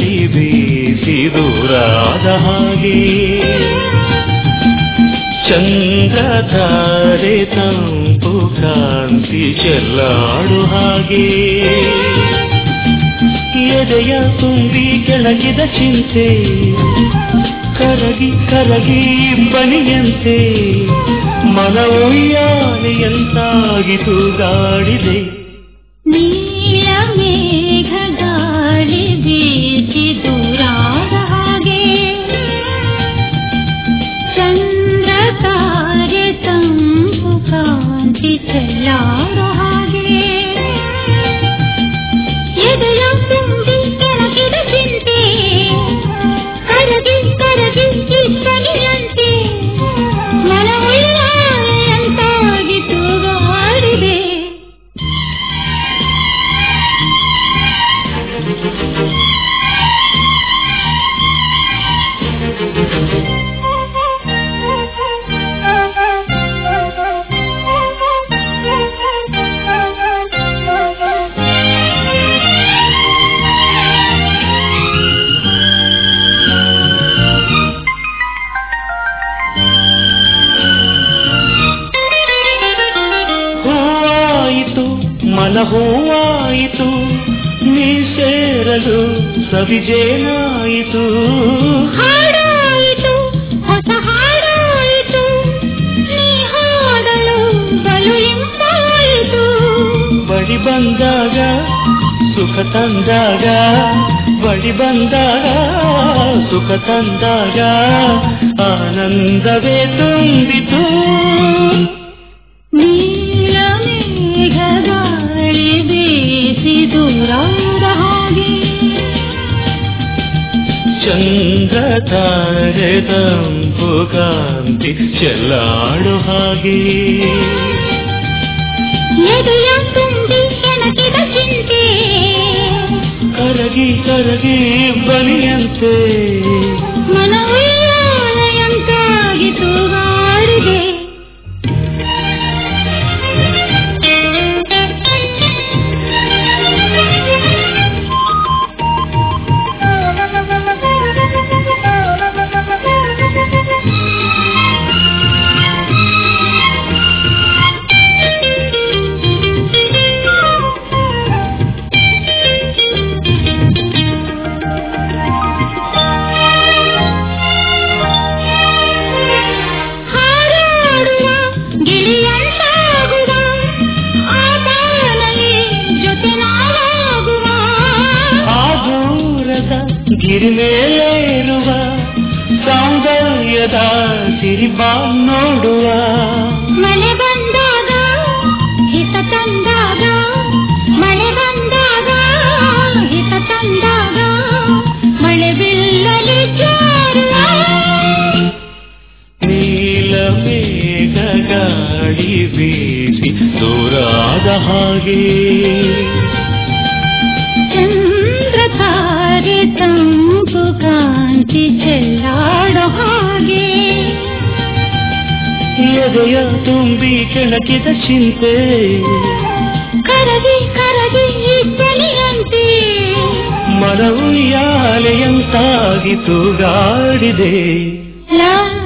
ಗಾಳಿ ಬೀಸಿ ದೂರಾದ ಹಾಗೆ ಚಂದ್ರಧಾರೆ ತಂಪು ಕಾಂತಿ ಚೆಲ್ಲಾಡು ಹಾಗೆ ಎದೆಯ ತುಂಬಿ ಕೆಳಗಿದ ಚಿಂತೆ ಕರಗಿ ಕರಗಿ ಬನಿಯಂತೆ ಮನವೊಯ್ಯಾಲೆಯಂತಾಗಿತು ಗಾಡಿದೆ ನೀಲ ಮೇಘ ಗಾಳಿ ಬೀಸಿ ದೂರಾದ ಹಾಗೆ ಚಂದ್ರ ತಾರೆ ತಂಪು ಕಾಂತಿ ಚೆಲ್ಲಾಡೋ ಹಾಗೆ ಎದೆಯ ತುಂಬಿ ಕೆಳಗಿದ ಚಿಂತೆ ಕರಗಿ ಕರಗಿ ಇಬ್ಬನಿಯಂತೆ ಮನವೊಯ್ಯಾಲೆಯಂತಾಗಿತು ಗಾಡಿದೆ ಹೂವಾಯಿತು ಮನ ಹೂವಾಯಿತು ನೀ ಸೇರಲು ಸವಿಜೇನಾಯಿತು ಹಾಡಾಯಿತು ಹೊಸ ಹಾಡಾಯಿತು ನೀ ಹಾಡಲು ಬಲು ಇಂಪಾಯಿತು ಬಳಿ ಬಂದಾಗ ಸುಖ ತಂದಾಗ ಬಳಿ ಬಂದಾಗ ಸುಖ ತಂದಾಗ ಆನಂದವೇ ತುಂಬಿತು ನೀಲ ಮೇಘ ಗಾಳಿ ಬೀಸಿ ದೂರಾದ ಹಾಗೆ ಚಂದ್ರ ತಾರೆ ತಂಪು ಕಾಂತಿ ಚೆಲ್ಲಾಡು ಹಾಗೆ ಎದೆಯ ತುಂಬಿ ಕೆಣಕಿದ ಚಿಂತೆ ಕರಗಿ ಕರಗಿ ಬಲಿಯಂತೆ ಮನವೊಯ್ಯಾಲಯಂತಾಗಿತು ಗಾಡಿದೆ ಹಾರಾಡುವ ಗಿಳಿಯಂತಾಗುವ ಆ ಬಾನಲ್ಲಿ ಜೊತೆ ನಾವಾಗುವ ಆ ದೂರದ ಗಿರಿ ಮೇಲೇರುವ ಸೌಂದರ್ಯದ ಸಿರಿಬಾ ನೋಡುವ ಮಳೆ ಬಂದಾಗ ಹಿತ ತಂದಾಗ ಮಳೆ ಬಂದಾಗ ಹಿತ ತಂದಾಗ ಮಳೆ ಬಿಲ್ಲಲಿ ಜಾರುವ ನೀಲ ಮೇಘ ಗಾಳಿ ಬೀಸಿ ದೂರಾದ ಹಾಗೆ ಚಂದ್ರ ತಾರೆ ತಂಪು ಕಾಂತಿ ಚೆಲ್ಲಾಡೋ ಹಾಗೆ ಎದೆಯ ತುಂಬಿ ಕೆಣಕಿದ ಚಿಂತೆ ಕರಗಿ ಕರಗಿ ಇದ್ದಲಿಯಂತೆ ಮನವು ಯಾಲೆಯಂತಾಗಿತು ಗಾಡಿದೆ ಲಾ